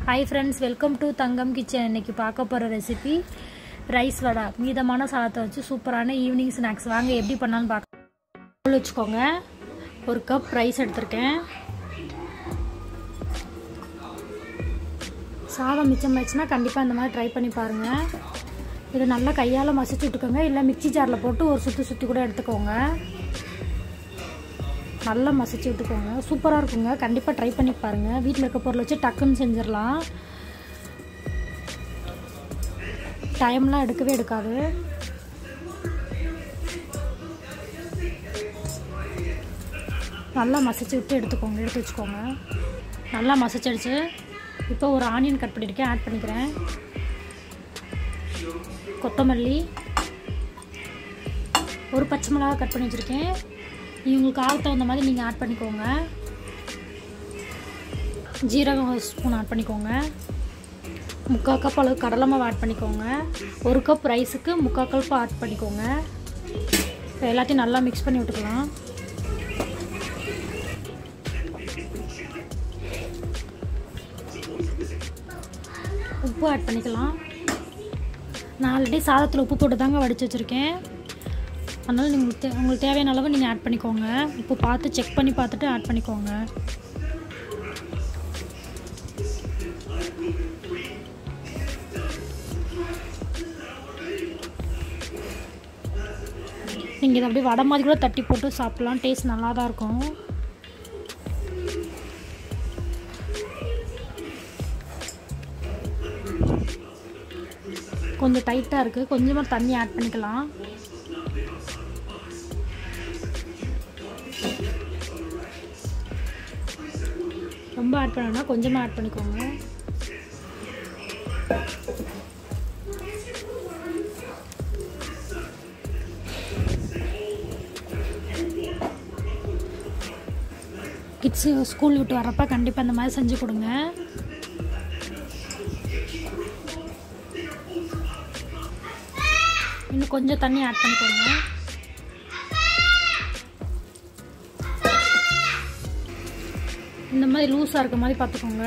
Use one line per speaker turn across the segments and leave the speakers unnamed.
hi friends welcome to Thangam kitchen இன்னைக்கு பார்க்க போகிற ரெசிபி ரைஸ் வடை மீதமான சாதத்தை வச்சு சூப்பரான ஈவினிங் ஸ்நாக்ஸ் வாங்க எப்படி பண்ணலான்னு பார்க்க வச்சுக்கோங்க ஒரு கப் ரைஸ் எடுத்திருக்கேன் சாதம் மிச்சமாயிடுச்சுன்னா கண்டிப்பாக இந்த மாதிரி ட்ரை பண்ணி பாருங்கள் இதை நல்லா கையால் மசிச்சு விட்டுக்கோங்க இல்லை மிக்சி ஜாரில் போட்டு ஒரு சுற்றி சுற்றி கூட எடுத்துக்கோங்க நல்லா மசிச்சு விட்டுக்கோங்க சூப்பராக இருக்குங்க கண்டிப்பாக ட்ரை பண்ணி பாருங்கள் வீட்டில் இருக்க பொருள் வச்சு டக்குன்னு செஞ்சிடலாம் டைம்லாம் எடுக்கவே எடுக்காது நல்லா மசிச்சு விட்டு எடுத்துக்கோங்க எடுத்து வச்சுக்கோங்க நல்லா மசிச்சிடுச்சு இப்போ ஒரு ஆனியன் கட் பண்ணியிருக்கேன் ஆட் பண்ணிக்கிறேன் கொத்தமல்லி ஒரு பச்சை மிளகா கட் பண்ணி வச்சுருக்கேன் இவங்களுக்கு காரத்து தகுந்த மாதிரி நீங்கள் ஆட் பண்ணிக்கோங்க ஜீரகம் ஒரு ஸ்பூன் ஆட் பண்ணிக்கோங்க முக்கால் கப் அளவு கடலை மாவு ஆட் பண்ணிக்கோங்க ஒரு கப் ரைஸுக்கு முக்கால் கப் ஆட் பண்ணிக்கோங்க இப்போ எல்லாத்தையும் நல்லா மிக்ஸ் பண்ணி விட்டுக்கலாம் உப்பு ஆட் பண்ணிக்கலாம் நான் ஆல்ரெடி சாதத்தில் உப்பு போட்டு தாங்க வடித்து வச்சுருக்கேன் அதனால் நீங்கள் தே உங்களுக்கு தேவையான அளவு நீங்கள் ஆட் பண்ணிக்கோங்க இப்போ பார்த்து செக் பண்ணி பார்த்துட்டு ஆட் பண்ணிக்கோங்க நீங்கள் இதை அப்படியே வடை மாதிரி கூட தட்டி போட்டு சாப்பிட்லாம் டேஸ்ட் நல்லா தான் இருக்கும் கொஞ்சம் டைட்டாக இருக்குது கொஞ்சமாக தண்ணி ஆட் பண்ணிக்கலாம் ரொம்ப ஆட் பண்ணணும்னா கொஞ்சமாக ஆட் பண்ணிக்கோங்க கிட்ஸு ஸ்கூல் விட்டு வரப்போ கண்டிப்பாக இந்த மாதிரி செஞ்சு கொடுங்க இன்னும் கொஞ்சம் தண்ணி ஆட் பண்ணிக்கோங்க இந்த மாதிரி லூஸாக இருக்க மாதிரி பார்த்துக்கோங்க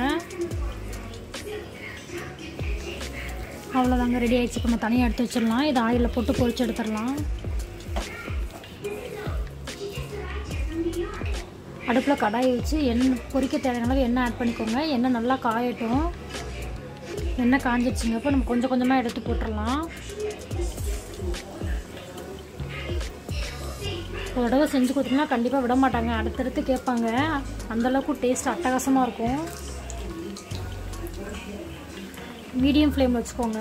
அவ்வளோதாங்க ரெடி ஆகிடுச்சு நம்ம தனியாக எடுத்து வச்சிடலாம் இதை ஆயிலில் போட்டு பொரிச்சு எடுத்துடலாம் அடுப்பில் கடாயை வச்சு எண்ணெய் பொரிக்க தேவையான அளவு எண்ணெய் ஆட் பண்ணிக்கோங்க எண்ணெய் நல்லா காயட்டும் எண்ணெய் காஞ்சிடுச்சுங்க அப்போ நம்ம கொஞ்சம் கொஞ்சமாக எடுத்து போட்டுடலாம் ஒரு தடவை செஞ்சு கொடுத்தீங்கன்னா கண்டிப்பாக விட மாட்டாங்க அடுத்தடுத்து கேட்பாங்க அந்தளவுக்கு டேஸ்ட் அட்டகாசமாக இருக்கும் மீடியம் ஃப்ளேம் வச்சுக்கோங்க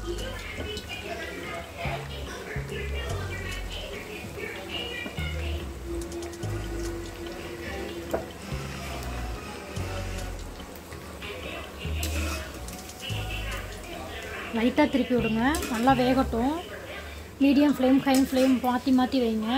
லைட்டாக திருப்பி விடுங்க நல்லா வேகட்டும் மீடியம் ஃப்ளேம் ஹை ஃப்ளேம் மாற்றி மாற்றி வைங்க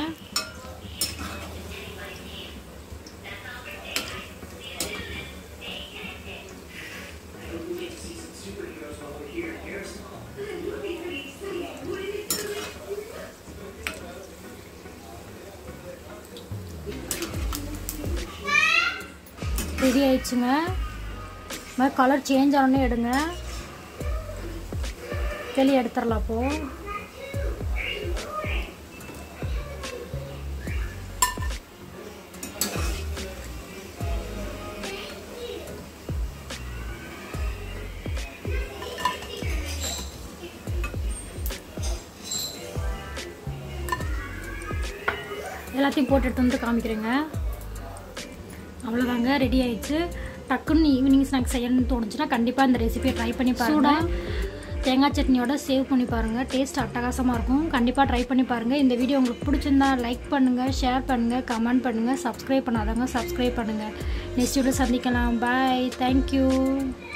ரெடி ஆயிடுச்சுங்க மாதிரி கலர் சேஞ்ச் ஆனே எடுங்க வெளியே எடுத்துடலாம் அப்போ எல்லாத்தையும் போட்டு எடுத்து வந்து காமிக்கிறேங்க அவ்வளோதாங்க ரெடி ஆயிடுச்சு டக்குன்னு ஈவினிங் ஸ்நாக்ஸ் செய்யணும்னு தோணுச்சுன்னா கண்டிப்பாக இந்த ரெசிபியை ட்ரை பண்ணி பாருங்கள் தேங்காய் சட்னியோட சேவ் பண்ணி பாருங்கள் டேஸ்ட் அட்டகாசமாக இருக்கும் கண்டிப்பாக ட்ரை பண்ணி பாருங்கள் இந்த வீடியோ உங்களுக்கு பிடிச்சிருந்தா லைக் பண்ணுங்கள் ஷேர் பண்ணுங்கள் கமெண்ட் பண்ணுங்கள் சப்ஸ்கிரைப் பண்ணாதவங்க சப்ஸ்கிரைப் பண்ணுங்கள் நெக்ஸ்ட் வீடியோ சந்திக்கலாம் பாய் தேங்க்யூ